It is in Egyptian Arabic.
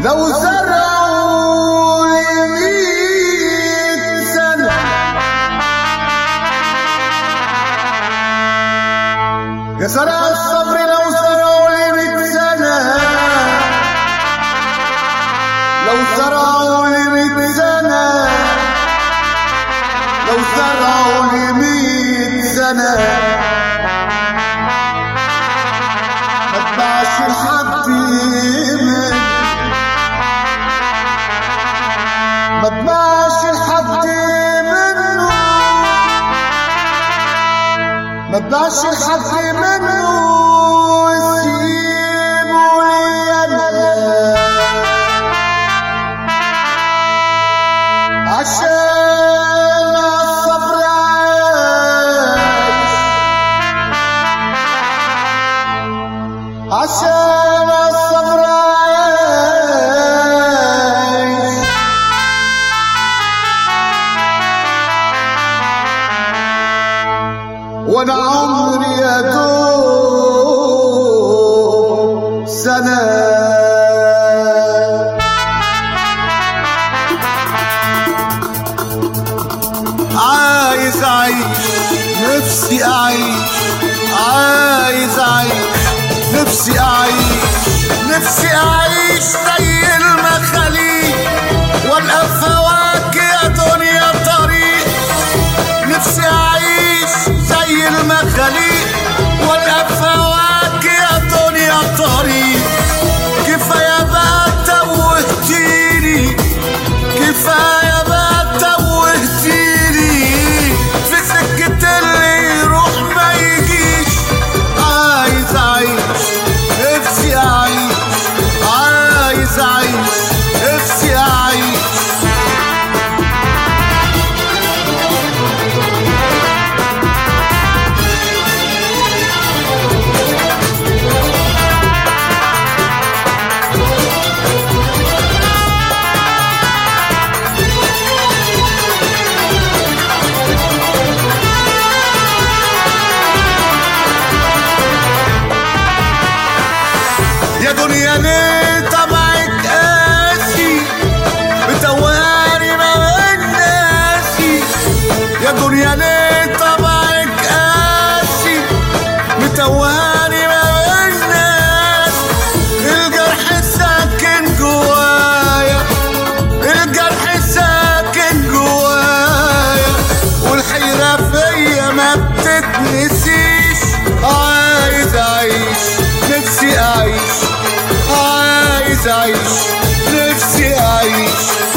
لو زرعوا لمية سنة يا سنة الصبر لو زرعوا لمية سنة لو زرعوا لمية سنة لو زرعوا لمية سنة ما تباعش لحد من ما تباعش لحد منه ما تباعش لحد منه سيبوا لي انا عشان الصبر عايش عشان الصبر عايش وانا عمري يا دوب سنه عايز اعيش نفسي اعيش عايز اعيش نفسي اعيش نفسي اعيش زي المخاليق والقى فواكه يا دنيا طريق نفسي اعيش زي المخاليق والقى فواكه يا دنيا طريق كفايه بقى توهتيني كفايه بقى توهتيني في سكة اللي يروح ما يجيش عايز اعيش نفسي اعيش عايز اعيش نفسي اعيش يا دنيا ليه طبعك قاسي بتوهاني ما بين ناسي يا دنيا ليه طبعك قاسي متوهاني ما بين ناس الجرح ساكن جوايا الجرح ساكن جوايا والحيرة فيا ما بتتنسيش عايز اعيش نفسي اعيش عايز اعيش نفسي اعيش